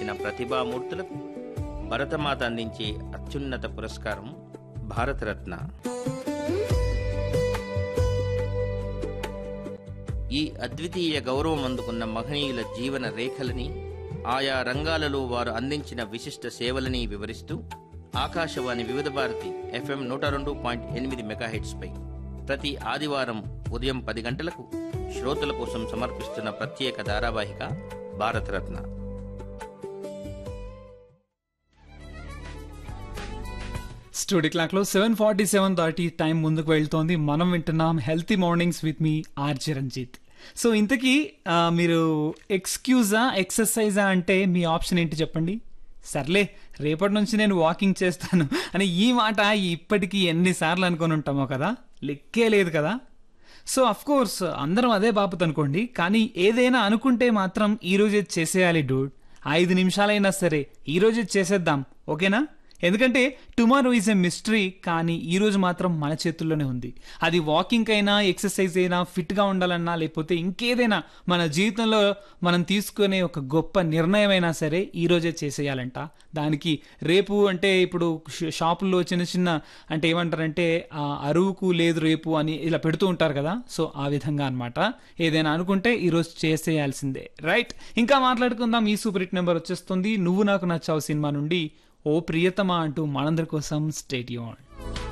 చేసిన ప్రతిభామూర్తులకు భరతమాత అందించే అత్యున్నత పురస్కారం భారతరత్న ఈ అద్వితీయ గౌరవం అందుకున్న మహనీయుల జీవన రేఖలని ఆయా రంగాలలో వారు అందించిన విశిష్ట సేవలని వివరిస్తూ ఆకాశవాణి వివిధ భారతి ఎఫ్ఎం నూట రెండు పాయింట్ ఎనిమిది మెగాహెట్స్పై ప్రతి ఆదివారం ఉదయం పది గంటలకు శ్రోతల కోసం సమర్పిస్తున్న ప్రత్యేక ధారావాహిక భారతరత్న స్టూడియో క్లాక్లో సెవెన్ ఫార్టీ సెవెన్ దాటి టైం ముందుకు వెళ్తోంది మనం వింటున్నాం హెల్తీ మార్నింగ్స్ విత్ మీ ఆర్జే రంజిత్ సో ఇంతకీ ఆ, మీరు ఎక్స్క్యూజా ఎక్సర్సైజా అంటే మీ ఆప్షన్ ఏంటి చెప్పండి సర్లే రేపటి నుంచి నేను వాకింగ్ చేస్తాను అని ఈ మాట ఇప్పటికీ ఎన్నిసార్లు అనుకొని ఉంటామో కదా లెక్కే లేదు కదా సో అఫ్ కోర్స్ అందరం అదే బాపత్ అనుకోండి కానీ ఏదైనా అనుకుంటే మాత్రం ఈ రోజే చేసేయాలి డూడ్ ఐదు నిమిషాలైనా సరే ఈ రోజే చేసేద్దాం ఓకేనా ఎందుకంటే టుమారో ఈజ్ ఎ మిస్టరీ కానీ ఈ రోజు మాత్రం మన చేతుల్లోనే ఉంది అది వాకింగ్ అయినా ఎక్సర్సైజ్ అయినా ఫిట్గా ఉండాలన్నా లేకపోతే ఇంకేదైనా మన జీవితంలో మనం తీసుకునే ఒక గొప్ప నిర్ణయం అయినా సరే ఈ రోజే చేసేయాలంట దానికి రేపు అంటే ఇప్పుడు ష- షాపుల్లో చిన్న చిన్న అంటే ఏమంటారంటే ఆ, అరువుకు లేదు రేపు అని ఇలా పెడుతూ ఉంటారు కదా సో ఆ విధంగా అన్నమాట ఏదైనా అనుకుంటే ఈరోజు చేసేయాల్సిందే రైట్ ఇంకా మాట్లాడుకుందాం ఈ సూపర్ హిట్ నెంబర్ వచ్చేస్తుంది నువ్వు నాకు నచ్చావు సినిమా నుండి ఓ ప్రియతమా అంటూ మనందరి కోసం స్టేట్ యూన్